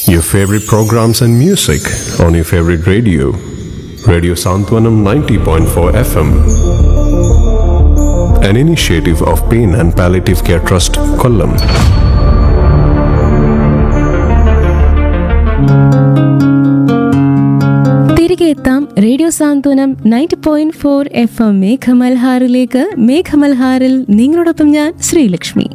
Your favorite programs and music on your favorite radio. Radio Santwanam 90.4 FM. An initiative of Pain and Palliative Care Trust, Kollam. തിരികെ എത്താം radio Santhwanam ninety point four F M മേഘമൽഹാറിലേക്ക് മേഘമൽഹാറിൽ നിങ്ങളോടൊപ്പം ഞാൻ ശ്രീലക്ഷ്മി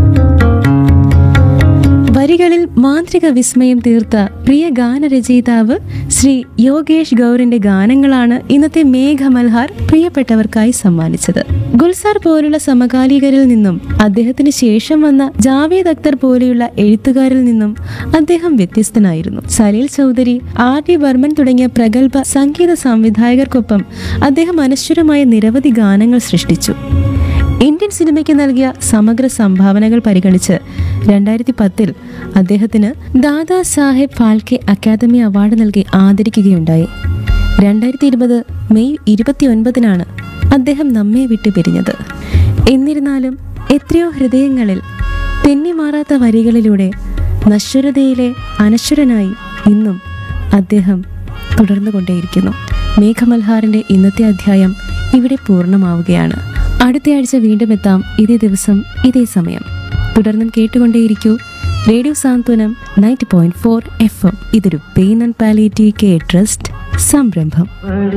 വരികളിൽ മാന്ത്രിക വിസ്മയം തീർത്ത പ്രിയ ഗാനരചയിതാവ് ശ്രീ യോഗേഷ് ഗൗറിന്റെ ഗാനങ്ങളാണ് ഇന്നത്തെ മേഘമൽഹാർ പ്രിയപ്പെട്ടവർക്കായി സമ്മാനിച്ചത് ഗുൽസാർ പോലുള്ള സമകാലികരിൽ നിന്നും അദ്ദേഹത്തിന് ശേഷം വന്ന ജാവേദ് അക്തർ പോലെയുള്ള എഴുത്തുകാരിൽ നിന്നും അദ്ദേഹം വ്യത്യസ്തനായിരുന്നു സലീൽ ചൗധരി ആർ ഡി ബർമൻ തുടങ്ങിയ പ്രഗത്ഭ സംഗീത സംവിധായകർക്കൊപ്പം അദ്ദേഹം അനശ്വരമായ നിരവധി ഗാനങ്ങൾ സൃഷ്ടിച്ചു ഇന്ത്യൻ സിനിമയ്ക്ക് നൽകിയ സമഗ്ര സംഭാവനകൾ പരിഗണിച്ച് രണ്ടായിരത്തി പത്തിൽ അദ്ദേഹത്തിന് ദാദാ സാഹേബ് ഫാൽക്കെ അക്കാദമി അവാർഡ് നൽകി ആദരിക്കുകയുണ്ടായി രണ്ടായിരത്തി ഇരുപത് മെയ് ഇരുപത്തിയൊൻപതിനാണ് അദ്ദേഹം നമ്മെ വിട്ടു പിരിഞ്ഞത് എന്നിരുന്നാലും എത്രയോ ഹൃദയങ്ങളിൽ തെന്നിമാറാത്ത വരികളിലൂടെ നശ്വരതയിലെ അനശ്വരനായി ഇന്നും അദ്ദേഹം തുടർന്നുകൊണ്ടേയിരിക്കുന്നു മേഘമൽഹാറിന്റെ ഇന്നത്തെ അധ്യായം ഇവിടെ പൂർണ്ണമാവുകയാണ് അടുത്തയാഴ്ച വീണ്ടും എത്താം ഇതേ ദിവസം ഇതേ സമയം തുടർന്നും കേട്ടുകൊണ്ടേയിരിക്കൂ radio Santhwanam ninety point four F M ഇതൊരു pain and palliative care trust സംരംഭം